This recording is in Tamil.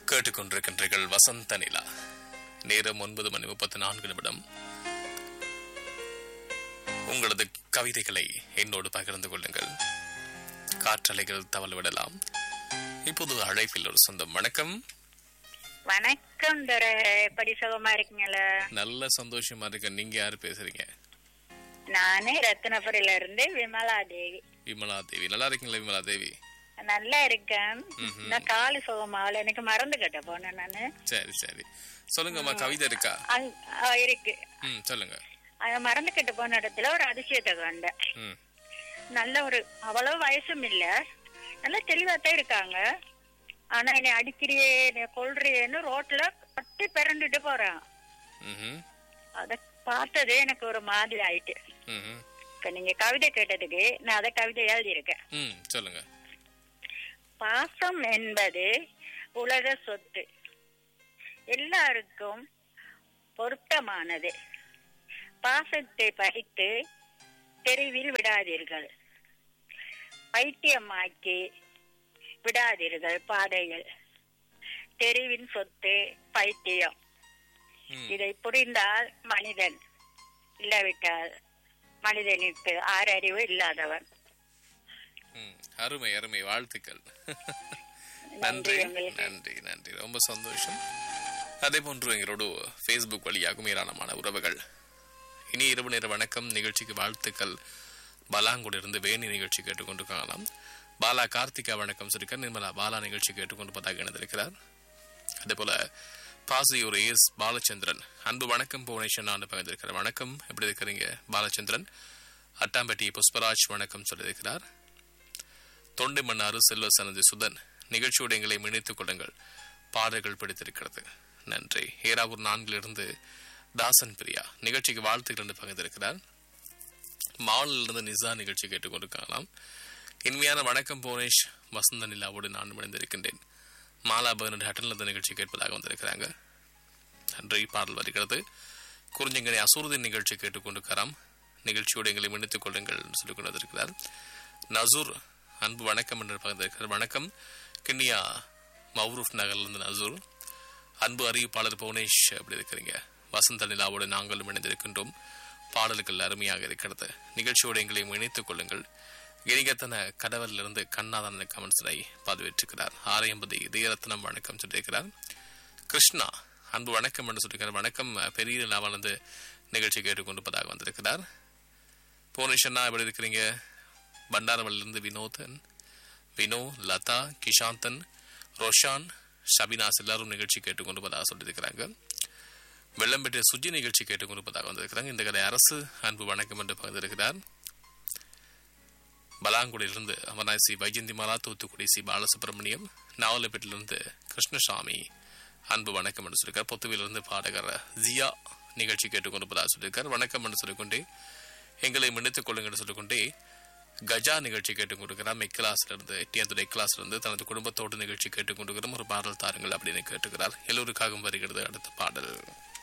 கேட்டுக்கொண்டிருக்கின்றீர்கள் வசந்த நிலா நேரம் ஒன்பது மணி முப்பத்தி நான்கு நிமிடம் உங்களது கவிதைகளை என்னோடு பகிர்ந்து கொள்ளுங்கள் காற்றலைகள் தவள் விடலாம் இப்போது அழைப்பில் ஒரு சொந்தம் வணக்கம் வணக்கம் தர எப்படி சுகமா இருக்கீங்களா நல்ல சந்தோஷமா இருக்கு நீங்க யாரு பேசுறீங்க நானே ரத்னபுரியில இருந்து விமலா தேவி விமலா தேவி நல்லா இருக்கீங்களா விமலா தேவி நல்லா இருக்கேன் நான் காலு சுகமாவல எனக்கு மறந்து கட்ட போனேன் நானு சரி சரி சொல்லுங்கம்மா கவிதை இருக்கா அங்க- ஆ, இருக்கு ம் சொல்லுங்க அது மறந்து கட்ட போன இடத்துல ஒரு அதிசயத்தை கண்டேன் ம் நல்ல ஒரு அவ்வளவு வயசும் இல்ல நல்லா தெளிவாத்தான் இருக்காங்க ஆனா என்னை அடிக்கிறியே என்னை கொல்றியேன்னு ரோட்ல கட்டி பிறண்டுட்டு போறான் ம் அத பார்த்ததே எனக்கு ஒரு மாதிரி ஆயிட்டு ம் இப்ப நீங்க கவிதை கேட்டதுக்கு நான் அதை கவிதை எழுதியிருக்கேன் ம் சொல்லுங்க பாசம் என்பது உலக சொத்து எல்லாருக்கும் பொருத்தமானது பாசத்தை பறித்து தெருவில் விடாதீர்கள் பைத்தியமாக்கி விடாதீர்கள் பாதைகள் தெருவின் சொத்து பைத்தியம் ம் இதை புரிந்தால் மனிதன் இல்லாவிட்டால் மனிதனுக்கு ஆறறிவு இல்லாதவன் ம், அருமை அருமை வாழ்த்துக்கள் நன்றி உங்களுக்கு. நன்றி நன்றி ரொம்ப சந்தோஷம் அதே போன்று எங்களோடு ஃபேஸ்புக் வழியாகவும் ஏராளமான உறவுகள் இனி இரவு நேர வணக்கம் நிகழ்ச்சிக்கு வாழ்த்துக்கள் பலாங்குடிலிருந்து வேணி நிகழ்ச்சி கேட்டுக்கொண்டு காணலாம் பாலா கார்த்திகா வணக்கம் சொல்லிக்க நிர்மலா பாலா நிகழ்ச்சி கேட்டுக்கொண்டு பதாக இணைந்திருக்கிறார் அதே போல பாசியூர் எஸ் பாலச்சந்திரன் அன்பு வணக்கம் புவனேஸ்வரன் ஆண்டு பகிர்ந்திருக்கிறார் வணக்கம் எப்படி இருக்கிறீங்க பாலச்சந்திரன் அட்டாம்பட்டி புஷ்பராஜ் வணக்கம் சொல்லியிருக்கிறார் தொண்டை மன்னாறு செல்வ சனதி சுதன் நிகழ்ச்சியோடு எங்களை இணைத்துக் கொள்ளுங்கள் பாடல்கள் பிடித்திருக்கிறது நன்றி ஏராவூர் நான்கிலிருந்து தாசன் பிரியா நிகழ்ச்சிக்கு வாழ்த்துக்கள் என்று பகிர்ந்திருக்கிறார் மாவலிலிருந்து நிசா நிகழ்ச்சி கேட்டுக்கொண்டிருக்கலாம் இனிமையான வணக்கம் புவனேஷ் வசந்த நிலாவோடு நான் இணைந்திருக்கின்றேன் மாலா பர்னட் ஹட்டனிலிருந்து நிகழ்ச்சி கேட்பதாக வந்திருக்கிறாங்க நன்றி பாடல் வருகிறது குறிஞ்சங்கனை அசூர்தின் நிகழ்ச்சி கேட்டுக்கொண்டிருக்கிறாம் நிகழ்ச்சியோடு எங்களை இணைத்துக் கொள்ளுங்கள் என்று சொல்லிக் கொண்டு வந்திருக்கிறார் நசூர் அன்பு வணக்கம் என்று பகிர்ந்திருக்கிறார் வணக்கம் கிண்ணியா மௌரூப் நகர்லேருந்து நசூர் அன்பு அறிவிப்பாளர் புவனேஷ் எப்படி இருக்கிறீங்க வசந்த நிலாவோடு நாங்களும் இணைந்திருக்கின்றோம் பாடல்கள் அருமையாக இருக்கிறது நிகழ்ச்சியோடு எங்களை இணைத்துக் கொள்ளுங்கள் இனிகத்தன கடவுளிலிருந்து கண்ணாதான கமெண்ட்ஸை பதிவேற்றிருக்கிறார் ஆரையம்பதி இதயரத்னம் வணக்கம் சொல்லியிருக்கிறார் கிருஷ்ணா அன்பு வணக்கம் என்று சொல்லியிருக்கிறார் வணக்கம் பெரிய நிலாவிலிருந்து நிகழ்ச்சி கேட்டுக்கொண்டிருப்பதாக வந்திருக்கிறார் புவனேஸ்வரனா எப்படி இருக்கிறீங்க பண்டாரவளிலிருந்து வினோதன் வினோ லதா கிஷாந்தன் ரோஷான் ஷபினாஸ் எல்லாரும் நிகழ்ச்சி கேட்டுக்கொண்டிருப்பதாக சொல்லியிருக்கிறாங்க வெள்ளம்பேட்டை சுஜி நிகழ்ச்சி கேட்டுக்கொண்டிருப்பதாக வந்திருக்கிறாங்க இந்த கதை அரசு அன்பு வணக்கம் என்று பகிர்ந்திருக்கிறார் பலாங்குடியிலிருந்து அமர்நாத் சி வைஜந்திமாலா தூத்துக்குடி சி பாலசுப்ரமணியம் நாவலப்பேட்டிலிருந்து கிருஷ்ணசாமி அன்பு வணக்கம் என்று சொல்லியிருக்கார் பொத்துவிலிருந்து பாடகர் ஜியா நிகழ்ச்சி கேட்டுக்கொண்டிருப்பதாக சொல்லியிருக்கார் வணக்கம் என்று சொல்லிக்கொண்டே எங்களை மன்னித்துக் கொள்ளுங்கள் என்று சொல்லிக்கொண்டே கஜா நிகழ்ச்சி கேட்டுக்கொண்டிருக்கிறார் மெக்கிலாஸ்ல இருந்து எட்டியாந்துறை கிளாஸ்ல இருந்து தனது குடும்பத்தோடு நிகழ்ச்சி கேட்டுக்கொண்டிருக்கிறோம் ஒரு பாடல் தாருங்கள் அப்படின்னு கேட்டுக்கிறார் எல்லோருக்காகவும் வருகிறது அடுத்த பாடல்